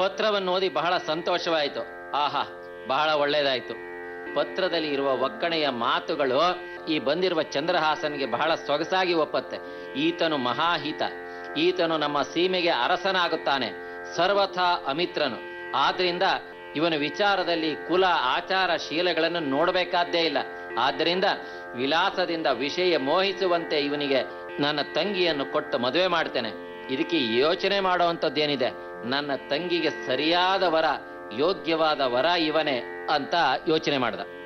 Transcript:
ಪತ್ರವನ್ನು ಓದಿ ಬಹಳ ಸಂತೋಷವಾಯಿತು ಆಹಾ ಬಹಳ ಒಳ್ಳೆಯದಾಯಿತು ಪತ್ರದಲ್ಲಿ ಇರುವ ಒಕ್ಕಣೆಯ ಮಾತುಗಳು ಈ ಬಂದಿರುವ ಚಂದ್ರಹಾಸನ್ಗೆ ಬಹಳ ಸೊಗಸಾಗಿ ಒಪ್ಪತ್ತೆ ಈತನು ಮಹಾಹಿತ ಈತನು ನಮ್ಮ ಸೀಮೆಗೆ ಅರಸನಾಗುತ್ತಾನೆ ಸರ್ವಥಾ ಅಮಿತ್ರನು ಆದ್ರಿಂದ ಇವನ ವಿಚಾರದಲ್ಲಿ ಕುಲ ಆಚಾರ ಶೀಲಗಳನ್ನು ನೋಡಬೇಕಾದ್ದೇ ಇಲ್ಲ ಆದ್ದರಿಂದ ವಿಲಾಸದಿಂದ ವಿಷಯ ಮೋಹಿಸುವಂತೆ ಇವನಿಗೆ ನನ್ನ ತಂಗಿಯನ್ನು ಕೊಟ್ಟು ಮದುವೆ ಮಾಡ್ತೇನೆ ಇದಕ್ಕೆ ಯೋಚನೆ ಮಾಡುವಂಥದ್ದೇನಿದೆ ನನ್ನ ತಂಗಿಗೆ ಸರಿಯಾದ ವರ ಯೋಗ್ಯವಾದ ವರ ಇವನೇ ಅಂತ ಯೋಚನೆ ಮಾಡ್ದ